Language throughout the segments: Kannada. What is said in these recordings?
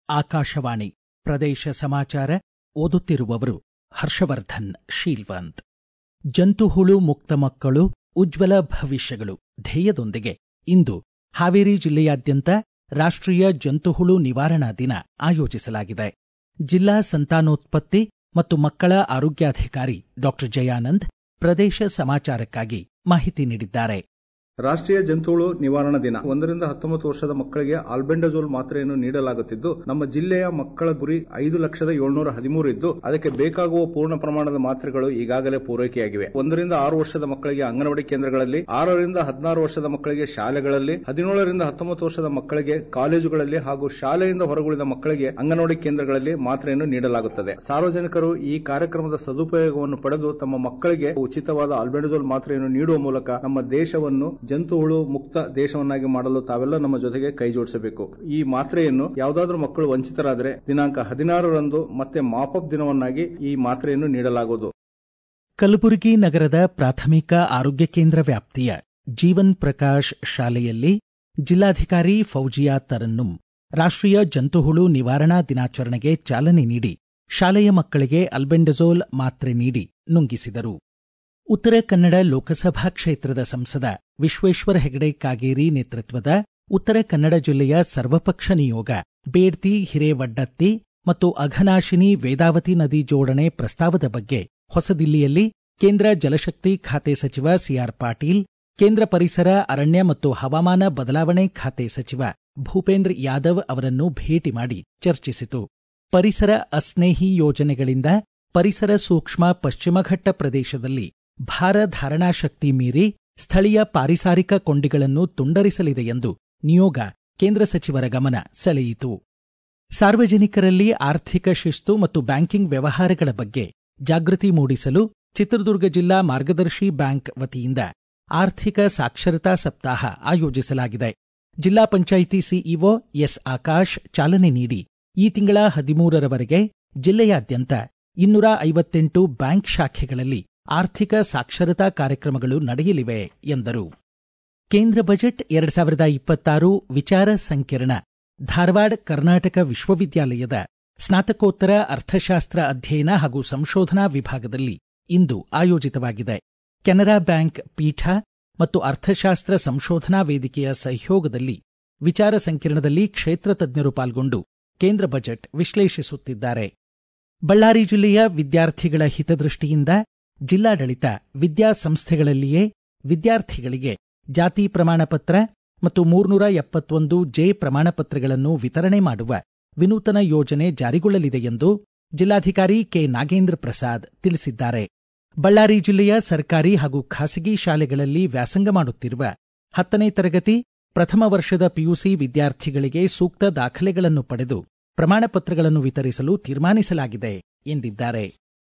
ಆಕಾಶವಾಣಿ ಪ್ರದೇಶ ಸಮಾಚಾರ ಓದುತ್ತಿರುವವರು ಹರ್ಷವರ್ಧನ್ ಶೀಲ್ವಂತ್ ಜಂತುಹುಳು ಮುಕ್ತ ಮಕ್ಕಳು ಉಜ್ವಲ ಭವಿಷ್ಯಗಳು ಧ್ಯೇಯದೊಂದಿಗೆ ಇಂದು ಹಾವೇರಿ ಜಿಲ್ಲೆಯಾದ್ಯಂತ ರಾಷ್ಟ್ರೀಯ ಜಂತುಹುಳು ನಿವಾರಣಾ ದಿನ ಆಯೋಜಿಸಲಾಗಿದೆ ಜಿಲ್ಲಾ ಸಂತಾನೋತ್ಪತ್ತಿ ಮತ್ತು ಮಕ್ಕಳ ಆರೋಗ್ಯಾಧಿಕಾರಿ ಡಾಕ್ಟರ್ ಜಯಾನಂದ್ ಪ್ರದೇಶ ಸಮಾಚಾರಕ್ಕಾಗಿ ಮಾಹಿತಿ ನೀಡಿದ್ದಾರೆ ರಾಷ್ಟ್ರೀಯ ಜಂತುಹುಳು ನಿವಾರಣಾ ದಿನ ಒಂದರಿಂದ ಹತ್ತೊಂಬತ್ತು ವರ್ಷದ ಮಕ್ಕಳಿಗೆ ಆಲ್ಬೆಂಡಜೋಲ್ ಮಾತ್ರೆಯನ್ನು ನೀಡಲಾಗುತ್ತಿದ್ದು ನಮ್ಮ ಜಿಲ್ಲೆಯ ಮಕ್ಕಳ ಗುರಿ ಐದು ಲಕ್ಷದ ಏಳ್ನೂರ ಹದಿಮೂರು ಇದ್ದು ಅದಕ್ಕೆ ಬೇಕಾಗುವ ಪೂರ್ಣ ಪ್ರಮಾಣದ ಮಾತ್ರೆಗಳು ಈಗಾಗಲೇ ಪೂರೈಕೆಯಾಗಿವೆ ಒಂದರಿಂದ ಆರು ವರ್ಷದ ಮಕ್ಕಳಿಗೆ ಅಂಗನವಾಡಿ ಕೇಂದ್ರಗಳಲ್ಲಿ ಆರರಿಂದ ಹದಿನಾರು ವರ್ಷದ ಮಕ್ಕಳಿಗೆ ಶಾಲೆಗಳಲ್ಲಿ ಹದಿನೇಳರಿಂದ ಹತ್ತೊಂಬತ್ತು ವರ್ಷದ ಮಕ್ಕಳಿಗೆ ಕಾಲೇಜುಗಳಲ್ಲಿ ಹಾಗೂ ಶಾಲೆಯಿಂದ ಹೊರಗುಳಿದ ಮಕ್ಕಳಿಗೆ ಅಂಗನವಾಡಿ ಕೇಂದ್ರಗಳಲ್ಲಿ ಮಾತ್ರೆಯನ್ನು ನೀಡಲಾಗುತ್ತದೆ ಸಾರ್ವಜನಿಕರು ಈ ಕಾರ್ಯಕ್ರಮದ ಸದುಪಯೋಗವನ್ನು ಪಡೆದು ತಮ್ಮ ಮಕ್ಕಳಿಗೆ ಉಚಿತವಾದ ಆಲ್ಬೆಂಡಜೋಲ್ ಮಾತ್ರೆಯನ್ನು ನೀಡುವ ಮೂಲಕ ನಮ್ಮ ದೇಶವನ್ನು ಜಂತುಹುಳು ಮುಕ್ತ ದೇಶವನ್ನಾಗಿ ಮಾಡಲು ತಾವೆಲ್ಲ ನಮ್ಮ ಜೊತೆಗೆ ಕೈ ಜೋಡಿಸಬೇಕು ಈ ಮಾತ್ರೆಯನ್ನು ಯಾವುದಾದ್ರೂ ಮಕ್ಕಳು ವಂಚಿತರಾದರೆ ದಿನಾಂಕ ಹದಿನಾರರಂದು ಮತ್ತೆ ಮಾಪಪ್ ದಿನವನ್ನಾಗಿ ಈ ಮಾತ್ರೆಯನ್ನು ನೀಡಲಾಗುವುದು ಕಲಬುರಗಿ ನಗರದ ಪ್ರಾಥಮಿಕ ಆರೋಗ್ಯ ಕೇಂದ್ರ ವ್ಯಾಪ್ತಿಯ ಜೀವನ್ ಪ್ರಕಾಶ್ ಶಾಲೆಯಲ್ಲಿ ಜಿಲ್ಲಾಧಿಕಾರಿ ಫೌಜಿಯಾ ತರನ್ನುಂ ರಾಷ್ಟ್ರೀಯ ಜಂತುಹುಳು ನಿವಾರಣಾ ದಿನಾಚರಣೆಗೆ ಚಾಲನೆ ನೀಡಿ ಶಾಲೆಯ ಮಕ್ಕಳಿಗೆ ಅಲ್ಬೆಂಡಜೋಲ್ ಮಾತ್ರೆ ನೀಡಿ ನುಂಗಿಸಿದರು ಉತ್ತರ ಕನ್ನಡ ಲೋಕಸಭಾ ಕ್ಷೇತ್ರದ ಸಂಸದ ವಿಶ್ವೇಶ್ವರ ಹೆಗಡೆ ಕಾಗೇರಿ ನೇತೃತ್ವದ ಉತ್ತರ ಕನ್ನಡ ಜಿಲ್ಲೆಯ ಸರ್ವಪಕ್ಷ ನಿಯೋಗ ಬೇಡ್ತಿ ಹಿರೇವಡ್ಡತ್ತಿ ಮತ್ತು ಅಘನಾಶಿನಿ ವೇದಾವತಿ ನದಿ ಜೋಡಣೆ ಪ್ರಸ್ತಾವದ ಬಗ್ಗೆ ಹೊಸದಿಲ್ಲಿಯಲ್ಲಿ ಕೇಂದ್ರ ಜಲಶಕ್ತಿ ಖಾತೆ ಸಚಿವ ಸಿಆರ್ ಪಾಟೀಲ್ ಕೇಂದ್ರ ಪರಿಸರ ಅರಣ್ಯ ಮತ್ತು ಹವಾಮಾನ ಬದಲಾವಣೆ ಖಾತೆ ಸಚಿವ ಭೂಪೇಂದ್ರ ಯಾದವ್ ಅವರನ್ನು ಭೇಟಿ ಮಾಡಿ ಚರ್ಚಿಸಿತು ಪರಿಸರ ಅಸ್ನೇಹಿ ಯೋಜನೆಗಳಿಂದ ಪರಿಸರ ಸೂಕ್ಷ್ಮ ಪಶ್ಚಿಮಘಟ್ಟ ಪ್ರದೇಶದಲ್ಲಿ ಭಾರ ಧಾರಣಾ ಶಕ್ತಿ ಮೀರಿ ಸ್ಥಳೀಯ ಪಾರಿಸಾರಿಕ ಕೊಂಡಿಗಳನ್ನು ತುಂಡರಿಸಲಿದೆ ಎಂದು ನಿಯೋಗ ಕೇಂದ್ರ ಸಚಿವರ ಗಮನ ಸೆಳೆಯಿತು ಸಾರ್ವಜನಿಕರಲ್ಲಿ ಆರ್ಥಿಕ ಶಿಸ್ತು ಮತ್ತು ಬ್ಯಾಂಕಿಂಗ್ ವ್ಯವಹಾರಗಳ ಬಗ್ಗೆ ಜಾಗೃತಿ ಮೂಡಿಸಲು ಚಿತ್ರದುರ್ಗ ಜಿಲ್ಲಾ ಮಾರ್ಗದರ್ಶಿ ಬ್ಯಾಂಕ್ ವತಿಯಿಂದ ಆರ್ಥಿಕ ಸಾಕ್ಷರತಾ ಸಪ್ತಾಹ ಆಯೋಜಿಸಲಾಗಿದೆ ಜಿಲ್ಲಾ ಪಂಚಾಯಿತಿ ಸಿಇಒ ಎಸ್ ಆಕಾಶ್ ಚಾಲನೆ ನೀಡಿ ಈ ತಿಂಗಳ ಹದಿಮೂರರವರೆಗೆ ಜಿಲ್ಲೆಯಾದ್ಯಂತ ಇನ್ನೂರ ಐವತ್ತೆಂಟು ಬ್ಯಾಂಕ್ ಶಾಖೆಗಳಲ್ಲಿ ಆರ್ಥಿಕ ಸಾಕ್ಷರತಾ ಕಾರ್ಯಕ್ರಮಗಳು ನಡೆಯಲಿವೆ ಎಂದರು ಕೇಂದ್ರ ಬಜೆಟ್ ಎರಡ್ ಸಾವಿರದ ಇಪ್ಪತ್ತಾರು ವಿಚಾರ ಸಂಕಿರಣ ಧಾರವಾಡ ಕರ್ನಾಟಕ ವಿಶ್ವವಿದ್ಯಾಲಯದ ಸ್ನಾತಕೋತ್ತರ ಅರ್ಥಶಾಸ್ತ್ರ ಅಧ್ಯಯನ ಹಾಗೂ ಸಂಶೋಧನಾ ವಿಭಾಗದಲ್ಲಿ ಇಂದು ಆಯೋಜಿತವಾಗಿದೆ ಕೆನರಾ ಬ್ಯಾಂಕ್ ಪೀಠ ಮತ್ತು ಅರ್ಥಶಾಸ್ತ್ರ ಸಂಶೋಧನಾ ವೇದಿಕೆಯ ಸಹಯೋಗದಲ್ಲಿ ವಿಚಾರ ಸಂಕಿರಣದಲ್ಲಿ ಕ್ಷೇತ್ರ ತಜ್ಞರು ಪಾಲ್ಗೊಂಡು ಕೇಂದ್ರ ಬಜೆಟ್ ವಿಶ್ಲೇಷಿಸುತ್ತಿದ್ದಾರೆ ಬಳ್ಳಾರಿ ಜಿಲ್ಲೆಯ ವಿದ್ಯಾರ್ಥಿಗಳ ಹಿತದೃಷ್ಟಿಯಿಂದ ಜಿಲ್ಲಾಡಳಿತ ವಿದ್ಯಾಸಂಸ್ಥೆಗಳಲ್ಲಿಯೇ ವಿದ್ಯಾರ್ಥಿಗಳಿಗೆ ಜಾತಿ ಪ್ರಮಾಣಪತ್ರ ಮತ್ತು ಮೂರ್ನೂರ ಎಪ್ಪತ್ತೊಂದು ಜೆ ಪ್ರಮಾಣಪತ್ರಗಳನ್ನು ವಿತರಣೆ ಮಾಡುವ ವಿನೂತನ ಯೋಜನೆ ಜಾರಿಗೊಳ್ಳಲಿದೆ ಎಂದು ಜಿಲ್ಲಾಧಿಕಾರಿ ಕೆ ನಾಗೇಂದ್ರ ಪ್ರಸಾದ್ ತಿಳಿಸಿದ್ದಾರೆ ಬಳ್ಳಾರಿ ಜಿಲ್ಲೆಯ ಸರ್ಕಾರಿ ಹಾಗೂ ಖಾಸಗಿ ಶಾಲೆಗಳಲ್ಲಿ ವ್ಯಾಸಂಗ ಮಾಡುತ್ತಿರುವ ಹತ್ತನೇ ತರಗತಿ ಪ್ರಥಮ ವರ್ಷದ ಪಿಯುಸಿ ವಿದ್ಯಾರ್ಥಿಗಳಿಗೆ ಸೂಕ್ತ ದಾಖಲೆಗಳನ್ನು ಪಡೆದು ಪ್ರಮಾಣಪತ್ರಗಳನ್ನು ವಿತರಿಸಲು ತೀರ್ಮಾನಿಸಲಾಗಿದೆ ಎಂದಿದ್ದಾರೆ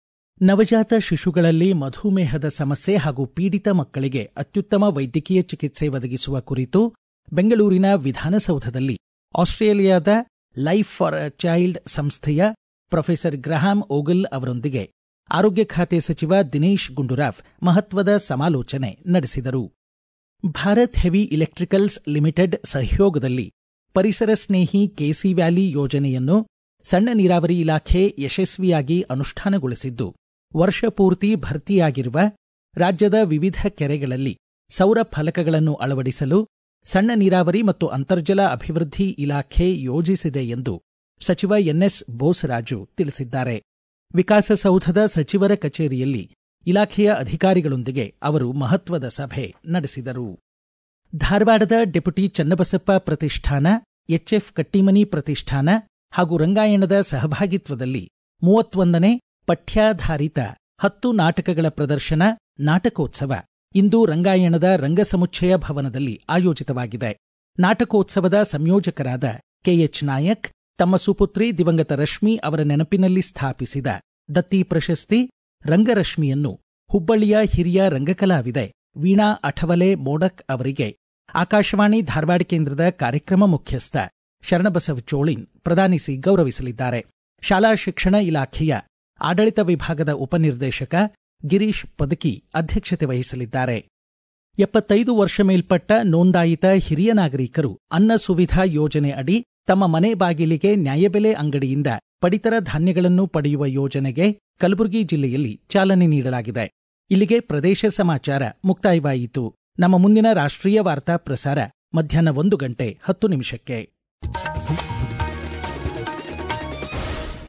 ನವಜಾತ ಶಿಶುಗಳಲ್ಲಿ ಮಧುಮೇಹದ ಸಮಸ್ಯೆ ಹಾಗೂ ಪೀಡಿತ ಮಕ್ಕಳಿಗೆ ಅತ್ಯುತ್ತಮ ವೈದ್ಯಕೀಯ ಚಿಕಿತ್ಸೆ ಒದಗಿಸುವ ಕುರಿತು ಬೆಂಗಳೂರಿನ ವಿಧಾನಸೌಧದಲ್ಲಿ ಆಸ್ಟ್ರೇಲಿಯಾದ ಲೈಫ್ ಫಾರ್ ಅ ಚೈಲ್ಡ್ ಸಂಸ್ಥೆಯ ಪ್ರೊಫೆಸರ್ ಗ್ರಹಾಂ ಓಗಲ್ ಅವರೊಂದಿಗೆ ಆರೋಗ್ಯ ಖಾತೆ ಸಚಿವ ದಿನೇಶ್ ಗುಂಡೂರಾವ್ ಮಹತ್ವದ ಸಮಾಲೋಚನೆ ನಡೆಸಿದರು ಭಾರತ್ ಹೆವಿ ಇಲೆಕ್ಟ್ರಿಕಲ್ಸ್ ಲಿಮಿಟೆಡ್ ಸಹಯೋಗದಲ್ಲಿ ಪರಿಸರ ಸ್ನೇಹಿ ಕೆಸಿ ವ್ಯಾಲಿ ಯೋಜನೆಯನ್ನು ಸಣ್ಣ ನೀರಾವರಿ ಇಲಾಖೆ ಯಶಸ್ವಿಯಾಗಿ ಅನುಷ್ಠಾನಗೊಳಿಸಿದ್ದು ವರ್ಷಪೂರ್ತಿ ಭರ್ತಿಯಾಗಿರುವ ರಾಜ್ಯದ ವಿವಿಧ ಕೆರೆಗಳಲ್ಲಿ ಸೌರ ಫಲಕಗಳನ್ನು ಅಳವಡಿಸಲು ಸಣ್ಣ ನೀರಾವರಿ ಮತ್ತು ಅಂತರ್ಜಲ ಅಭಿವೃದ್ಧಿ ಇಲಾಖೆ ಯೋಜಿಸಿದೆ ಎಂದು ಸಚಿವ ಎನ್ಎಸ್ ಬೋಸರಾಜು ತಿಳಿಸಿದ್ದಾರೆ ವಿಕಾಸಸೌಧದ ಸಚಿವರ ಕಚೇರಿಯಲ್ಲಿ ಇಲಾಖೆಯ ಅಧಿಕಾರಿಗಳೊಂದಿಗೆ ಅವರು ಮಹತ್ವದ ಸಭೆ ನಡೆಸಿದರು ಧಾರವಾಡದ ಡೆಪ್ಯುಟಿ ಚನ್ನಬಸಪ್ಪ ಪ್ರತಿಷ್ಠಾನ ಎಚ್ಎಫ್ ಕಟ್ಟಿಮನಿ ಪ್ರತಿಷ್ಠಾನ ಹಾಗೂ ರಂಗಾಯಣದ ಸಹಭಾಗಿತ್ವದಲ್ಲಿ ಮೂವತ್ತೊಂದನೇ ಪಠ್ಯಾಧಾರಿತ ಹತ್ತು ನಾಟಕಗಳ ಪ್ರದರ್ಶನ ನಾಟಕೋತ್ಸವ ಇಂದು ರಂಗಾಯಣದ ರಂಗಸಮುಚ್ಚಯ ಭವನದಲ್ಲಿ ಆಯೋಜಿತವಾಗಿದೆ ನಾಟಕೋತ್ಸವದ ಸಂಯೋಜಕರಾದ ಕೆಎಚ್ ನಾಯಕ್ ತಮ್ಮ ಸುಪುತ್ರಿ ದಿವಂಗತ ರಶ್ಮಿ ಅವರ ನೆನಪಿನಲ್ಲಿ ಸ್ಥಾಪಿಸಿದ ದತ್ತಿ ಪ್ರಶಸ್ತಿ ರಂಗರಶ್ಮಿಯನ್ನು ಹುಬ್ಬಳ್ಳಿಯ ಹಿರಿಯ ರಂಗಕಲಾವಿದೆ ವೀಣಾ ಅಠವಲೆ ಮೋಡಕ್ ಅವರಿಗೆ ಆಕಾಶವಾಣಿ ಧಾರವಾಡ ಕೇಂದ್ರದ ಕಾರ್ಯಕ್ರಮ ಮುಖ್ಯಸ್ಥ ಶರಣಬಸವ ಚೋಳಿನ್ ಪ್ರದಾನಿಸಿ ಗೌರವಿಸಲಿದ್ದಾರೆ ಶಾಲಾ ಶಿಕ್ಷಣ ಇಲಾಖೆಯ ಆಡಳಿತ ವಿಭಾಗದ ಉಪನಿರ್ದೇಶಕ ಗಿರೀಶ್ ಪದಕಿ ಅಧ್ಯಕ್ಷತೆ ವಹಿಸಲಿದ್ದಾರೆ ಎಪ್ಪತ್ತೈದು ವರ್ಷ ಮೇಲ್ಪಟ್ಟ ನೋಂದಾಯಿತ ಹಿರಿಯ ನಾಗರಿಕರು ಅನ್ನ ಸುವಿಧಾ ಯೋಜನೆ ಅಡಿ ತಮ್ಮ ಮನೆ ಬಾಗಿಲಿಗೆ ನ್ಯಾಯಬೆಲೆ ಅಂಗಡಿಯಿಂದ ಪಡಿತರ ಧಾನ್ಯಗಳನ್ನು ಪಡೆಯುವ ಯೋಜನೆಗೆ ಕಲಬುರಗಿ ಜಿಲ್ಲೆಯಲ್ಲಿ ಚಾಲನೆ ನೀಡಲಾಗಿದೆ ಇಲ್ಲಿಗೆ ಪ್ರದೇಶ ಸಮಾಚಾರ ಮುಕ್ತಾಯವಾಯಿತು ನಮ್ಮ ಮುಂದಿನ ರಾಷ್ಟ್ರೀಯ ವಾರ್ತಾ ಪ್ರಸಾರ ಮಧ್ಯಾಹ್ನ ಒಂದು ಗಂಟೆ ಹತ್ತು ನಿಮಿಷಕ್ಕೆ